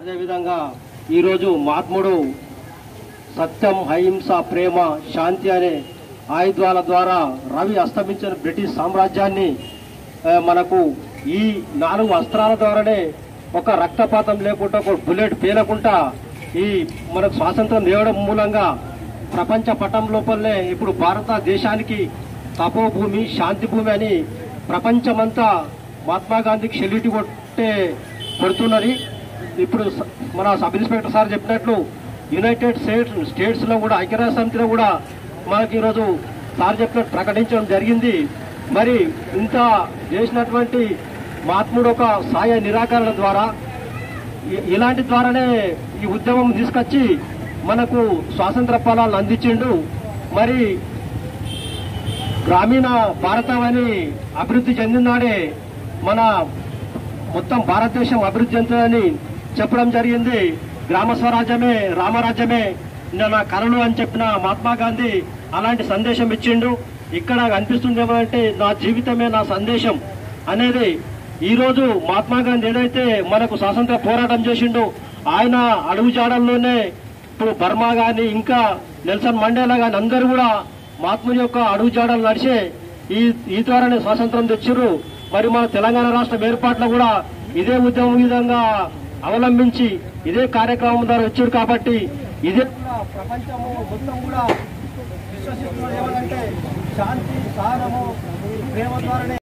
అదేవిధంగా ఈరోజు మహాత్ముడు సత్యం అహింస ప్రేమ శాంతి అనే ఆయుధాల ద్వారా రవి అస్తమించిన బ్రిటిష్ సామ్రాజ్యాన్ని ఆ, మనకు ఈ నాలుగు అస్త్రాల ద్వారానే ఒక రక్తపాతం లేకుండా ఒక బుల్లెట్ పేలకుండా ఈ మనకు స్వాతంత్రం తేవడం మూలంగా ప్రపంచ పటం లోపలనే ఇప్పుడు భారతదేశానికి తపోభూమి శాంతి భూమి అని ప్రపంచమంతా మహాత్మా గాంధీకి సెల్యూట్ కొట్టే కొడుతున్నది ఇప్పుడు స- మన సబ్ ఇన్స్పెక్టర్ సార్ చెప్పినట్లు యునైటెడ్ స్టేట్స్ స్టేట్స్ లో కూడా ఐక్యరాజ్య సమితిలో కూడా మనకి ఈరోజు సార్ చెప్పినట్టు ప్రకటించడం జరిగింది మరి ఇంత చేసినటువంటి మహాత్ముడు ఒక సాయ నిరాకరణ ద్వారా ఇ- ఇలాంటి ద్వారానే ఈ ఉద్యమం తీసుకొచ్చి మనకు స్వాతంత్ర ఫలాలను అందించిండు మరి గ్రామీణ భారతాన్ని అభివృద్ధి చెందినాడే మన మొత్తం భారతదేశం అభివృద్ధి చెందుతుందని చెప్పడం జరిగింది గ్రామ స్వరాజ్యమే రామరాజ్యమే నా కలలు అని చెప్పిన మహాత్మా గాంధీ అలాంటి సందేశం ఇచ్చిండు ఇక్కడ అనిపిస్తుంది ఏమంటే నా జీవితమే నా సందేశం అనేది ఈ రోజు మహాత్మా గాంధీ ఏదైతే మనకు స్వాతంత్ర పోరాటం చేసిండో ఆయన అడుగుజాడల్లోనే ఇప్పుడు బర్మా గాని ఇంకా నెల్సన్ మండేలా గాని అందరూ కూడా మహాత్ముని యొక్క అడుగుజాడలు నడిచే ఈ ఈ ద్వారానే స్వాతంత్రం తెచ్చిర్రు మరి మన తెలంగాణ రాష్ట్రం ఏర్పాట్లో కూడా ఇదే ఉద్యమం విధంగా అవలంబించి ఇదే కార్యక్రమం ద్వారా వచ్చారు కాబట్టి ఇదే కూడా ప్రపంచము మొత్తం కూడా విశ్వసిస్తున్నది ఏమంటే శాంతి సహనము ప్రేమ ద్వారానే